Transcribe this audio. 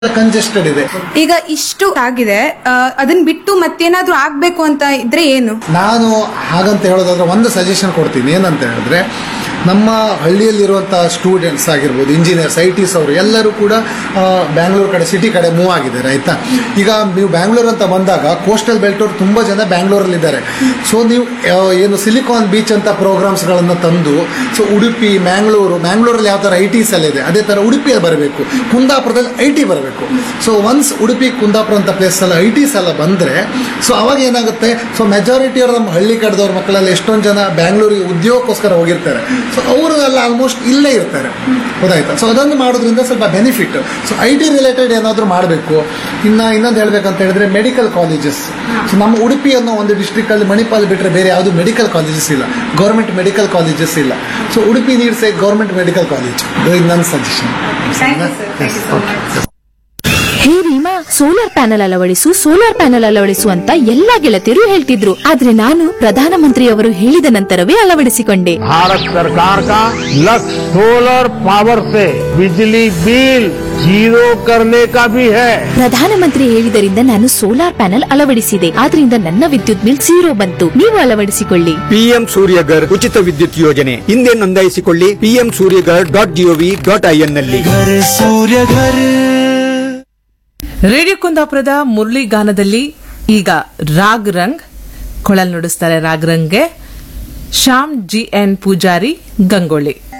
congested ಇದೆ ಈಗ ಇಷ್ಟು ಆಗಿದೆ ಆ, ಅದನ್ನ ಬಿಟ್ಟು ಮತ್ತೇನಾದ್ರೂ ಆಗ್ಬೇಕು ಅಂತ ಇದ್ರೆ ಏನು ನಾನು ಹಾಗಂತ ಹೇಳೋದಾದ್ರೆ ಒಂದು ಸಜೆಷನ್ ಕೊಡ್ತೀನಿ ಏನಂತ ಹೇಳಿದ್ರೆ ನಮ್ಮ ಹಳ್ಳಿಯಲ್ಲಿರುವಂಥ ಸ್ಟೂಡೆಂಟ್ಸ್ ಆಗಿರ್ಬೋದು ಇಂಜಿನಿಯರ್ಸ್ ಐ ಟಿಸ್ ಅವರು ಎಲ್ಲರೂ ಕೂಡ ಆ, ಬ್ಯಾಂಗ್ಳೂರ್ ಕಡೆ ಸಿಟಿ ಕಡೆ ಮೂವ್ ಆಗಿದ್ದಾರೆ ಆಯ್ತಾ ಈಗ ನೀವು ಬ್ಯಾಂಗ್ಳೂರ್ ಅಂತ ಬಂದಾಗ ಕೋಸ್ಟಲ್ ಬೆಲ್ಟ್ ಅವರು ತುಂಬ ಜನ ಬ್ಯಾಂಗ್ಳೂರಲ್ಲಿ ಇದ್ದಾರೆ ಸೊ ನೀವು ಆ, ಏನು ಸಿಲಿಕಾನ್ ಬೀಚ್ ಅಂತ ಪ್ರೋಗ್ರಾಮ್ಸ್ಗಳನ್ನು ತಂದು ಸೊ ಉಡುಪಿ ಮ್ಯಾಂಗ್ಳೂರು ಮ್ಯಾಂಗ್ಳೂರಲ್ಲಿ ಯಾವ ಥರ ಐ ಟಿಸ್ ಎಲ್ಲ ಇದೆ ಅದೇ ಥರ ಉಡುಪಿಯಲ್ಲಿ ಬರಬೇಕು ಕುಂದಾಪುರದಲ್ಲಿ ಐ ಟಿ ಬರಬೇಕು ಸೊ ಒನ್ಸ್ ಉಡುಪಿ ಕುಂದಾಪುರ ಅಂತ ಪ್ಲೇಸ್ ಎಲ್ಲ ಐ ಟಿಸ್ ಎಲ್ಲ ಬಂದರೆ ಸೊ ಅವಾಗ ಏನಾಗುತ್ತೆ ಸೊ ಮೆಜಾರಿಟಿ ಅವರು ನಮ್ಮ ಹಳ್ಳಿ ಕಡೆದವ್ರ ಮಕ್ಕಳಲ್ಲಿ ಎಷ್ಟೊಂದು ಜನ ಬ್ಯಾಂಗ್ಳೂರಿಗೆ ಉದ್ಯೋಗಕ್ಕೋಸ್ಕರ ಹೋಗಿರ್ತಾರೆ ಸೊ ಅವರು ಎಲ್ಲ ಆಲ್ಮೋಸ್ಟ್ ಇಲ್ಲೇ ಇರ್ತಾರೆ ಗೊತ್ತಾಯ್ತಾ ಸೊ ಅದನ್ನು ಮಾಡೋದ್ರಿಂದ ಸ್ವಲ್ಪ benefit so I T related ಏನಾದರೂ ಮಾಡಬೇಕು ಇನ್ನು ಇನ್ನೊಂದು ಹೇಳ್ಬೇಕಂತ ಹೇಳಿದ್ರೆ ಮೆಡಿಕಲ್ ಕಾಲೇಜಸ್ ಸೊ ನಮ್ಮ ಉಡುಪಿ ಅನ್ನೋ ಒಂದು ಡಿಸ್ಟ್ರಿಕ್ಟಲ್ಲಿ ಮಣಿಪಾಲ್ ಬಿಟ್ಟರೆ ಬೇರೆ ಯಾವುದು ಮೆಡಿಕಲ್ ಕಾಲೇಜಸ್ ಇಲ್ಲ ಗೌರ್ಮೆಂಟ್ ಮೆಡಿಕಲ್ ಕಾಲೇಜಸ್ ಇಲ್ಲ so Udupi needs a government medical college ಇದು ನನ್ನ suggestion hey Reema solar panel ಅಳವಡಿಸು ಸೋಲಾರ್ ಪ್ಯಾನೆಲ್ ಅಳವಡಿಸು ಅಂತ ಎಲ್ಲಾ ಗೆಳತಿಯರು ಹೇಳ್ತಿದ್ರು ಆದ್ರೆ ನಾನು ಪ್ರಧಾನಮಂತ್ರಿಯವರು ಹೇಳಿದ ನಂತರವೇ ಅಳವಡಿಸಿಕೊಂಡೆ भारत सरकार का लक्ष्य सोलर पावर से बिजली बिल जीरो करने का भी है ಪ್ರಧಾನಮಂತ್ರಿ ಹೇಳಿದರಿಂದ ನಾನು ಸೋಲಾರ್ ಪ್ಯಾನೆಲ್ ಅಳವಡಿಸಿದೆ ಆದ್ರಿಂದ ನನ್ನ ವಿದ್ಯುತ್ ಬಿಲ್ ಝೀರೋ ಬಂತು ನೀವು ಅಳವಡಿಸಿಕೊಳ್ಳಿ ಪಿಎಂ ಸೂರ್ಯಗರ್ ಉಚಿತ ವಿದ್ಯುತ್ ಯೋಜನೆ ಹಿಂದೆ ನೋಂದಾಯಿಸಿಕೊಳ್ಳಿ PM Suryaghar dot GOV dot IN ನಲ್ಲಿ ರೇಡಿಯೋ ಕುಂದಾಪುರದ ಮುರಳಿ ಗಾನದಲ್ಲಿ ಈಗ ರಾಗ್ ರಂಗ್ ಕೊಳಲ್ ನುಡಿಸ್ತಾರೆ ರಾಗ್ ರಂಗ್ಗೆ ಶ್ಯಾಮ್ ಜಿ ಎನ್ ಪೂಜಾರಿ ಗಂಗೊಳ್ಳಿ